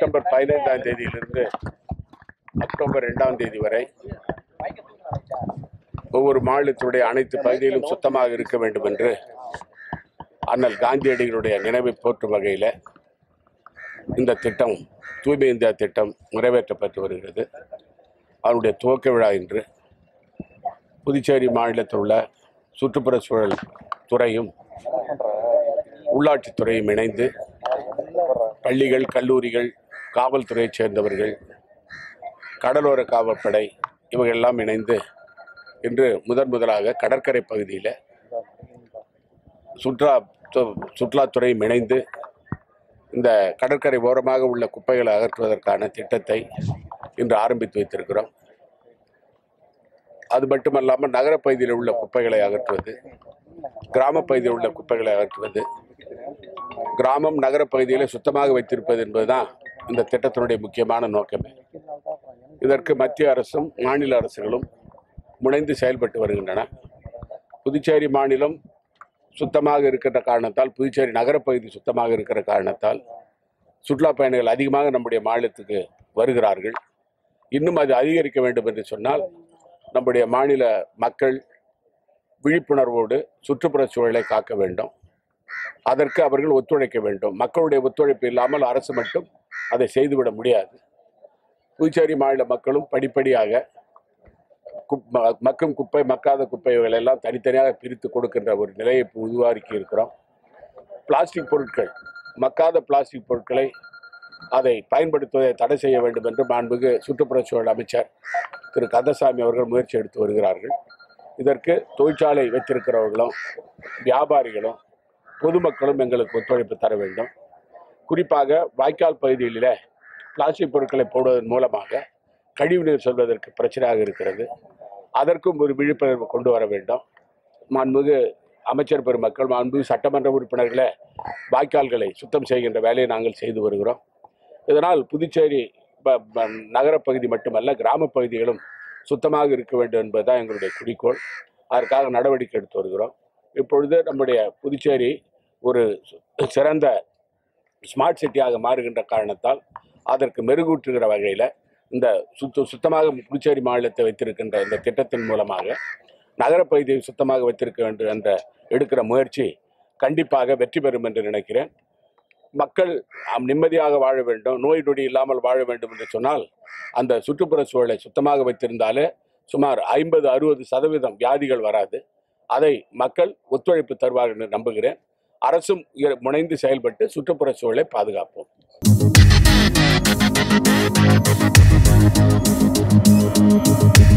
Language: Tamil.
செப்டம்பர் பதினைந்தாம் தேதியிலிருந்து அக்டோபர் இரண்டாம் தேதி வரை ஒவ்வொரு மாநிலத்தினுடைய அனைத்து பகுதியிலும் சுத்தமாக இருக்க வேண்டும் என்று அண்ணல் காந்தியடிகளுடைய நினைவை போற்றும் வகையில் இந்த திட்டம் தூய்மை இந்தியா திட்டம் நிறைவேற்றப்பட்டு வருகிறது அதனுடைய துவக்க விழா இன்று புதுச்சேரி மாநிலத்தில் உள்ள சுற்றுப்புற சூழல் துறையும் உள்ளாட்சித்துறையும் இணைந்து பள்ளிகள் கல்லூரிகள் காவல்துறையைச் சேர்ந்தவர்கள் கடலோர காவல்படை இவர்களெல்லாம் இணைந்து இன்று முதன் முதலாக கடற்கரை பகுதியில் சுற்றுலா து- சுற்றுலாத்துறையும் இணைந்து இந்த கடற்கரை ஓரமாக உள்ள குப்பைகளை அகற்றுவதற்கான திட்டத்தை இன்று ஆரம்பித்து வைத்திருக்கிறோம் அது மட்டுமல்லாமல் நகரப் பகுதியில் உள்ள குப்பைகளை அகற்றுவது கிராம பகுதியில் உள்ள குப்பைகளை அகற்றுவது கிராமம் நகரப் பகுதிகளை சுத்தமாக வைத்திருப்பது என்பதுதான் இந்த திட்டத்தினுடைய முக்கியமான நோக்கமே இதற்கு மத்திய அரசும் மாநில அரசுகளும் முனைந்து செயல்பட்டு வருகின்றன புதுச்சேரி மாநிலம் சுத்தமாக இருக்கின்ற காரணத்தால் புதுச்சேரி நகரப்பகுதி சுத்தமாக இருக்கிற காரணத்தால் சுற்றுலா பயணிகள் அதிகமாக நம்முடைய மாநிலத்துக்கு வருகிறார்கள் இன்னும் அது அதிகரிக்க வேண்டும் என்று சொன்னால் நம்முடைய மாநில மக்கள் விழிப்புணர்வோடு சுற்றுப்புற சூழலை காக்க வேண்டும் அதற்கு அவர்கள் ஒத்துழைக்க வேண்டும் மக்களுடைய ஒத்துழைப்பு இல்லாமல் அரசு மட்டும் அதை செய்துவிட முடியாது புதுச்சேரி மாநில மக்களும் படிப்படியாக குப்- ம- மக்கும் குப்பை மக்காத குப்பைகள் எல்லாம் தனித்தனியாக பிரித்து கொடுக்கின்ற ஒரு நிலையை இப்ப உருவாக்கி இருக்கிறோம் பிளாஸ்டிக் பொருட்கள் மக்காத பிளாஸ்டிக் பொருட்களை அதை பயன்படுத்துவதை தடை செய்ய வேண்டும் என்று மாண்புக்கு சுற்றுப்புறச் சூழல் அமைச்சர் திரு கந்தசாமி அவர்கள் முயற்சி எடுத்து வருகிறார்கள் இதற்கு தொழிற்சாலை வைத்திருக்கிறவர்களும் வியாபாரிகளும் பொதுமக்களும் எங்களுக்கு ஒத்துழைப்பு தர வேண்டும் குறிப்பாக வாய்க்கால் பகுதிகளில் பிளாஸ்டிக் பொருட்களை போடுவதன் மூலமாக கழிவுநீர் சொல்வதற்கு பிரச்சனையாக இருக்கிறது அதற்கும் ஒரு விழிப்புணர்வு கொண்டு வர வேண்டும் மாண்புமிகு அமைச்சர் பெருமக்கள் மாண்புமிகு சட்டமன்ற உறுப்பினர்களே வாய்க்கால்களை சுத்தம் செய்கின்ற வேலையை நாங்கள் செய்து வருகிறோம் இதனால் புதுச்சேரி ப- ப- நகரப்பகுதி மட்டுமல்ல கிராமப் பகுதிகளும் சுத்தமாக இருக்க வேண்டும் என்பதுதான் எங்களுடைய குறிக்கோள் அதற்காக நடவடிக்கை எடுத்து வருகிறோம் இப்பொழுது நம்முடைய புதுச்சேரி ஒரு சு- சிறந்த ஸ்மார்ட் சிட்டியாக மாறுகின்ற காரணத்தால் அதற்கு மெருகூட்டுகிற வகையில் இந்த சுத்த சுத்தமாக புதுச்சேரி மாநிலத்தை வைத்திருக்கின்ற இந்த திட்டத்தின் மூலமாக நகரப்பகுதியை சுத்தமாக வைத்திருக்க வேண்டும் என்ற எடுக்கிற முயற்சி கண்டிப்பாக வெற்றி பெறும் என்று நினைக்கிறேன் மக்கள் ஆம், நிம்மதியாக வாழ வேண்டும் நோய் நொடி இல்லாமல் வாழ வேண்டும் என்று சொன்னால் அந்த சுற்றுப்புற சூழலை சுத்தமாக வைத்திருந்தாலே சுமார் ஐம்பது அறுபது சதவீதம் வியாதிகள் வராது அதை மக்கள் ஒத்துழைப்பு தருவார்கள் என்று நம்புகிறேன் அரசும் இ- முனைந்து செயல்பட்டு சுற்றுப்புற சூழலை பாதுகாப்போம் Thank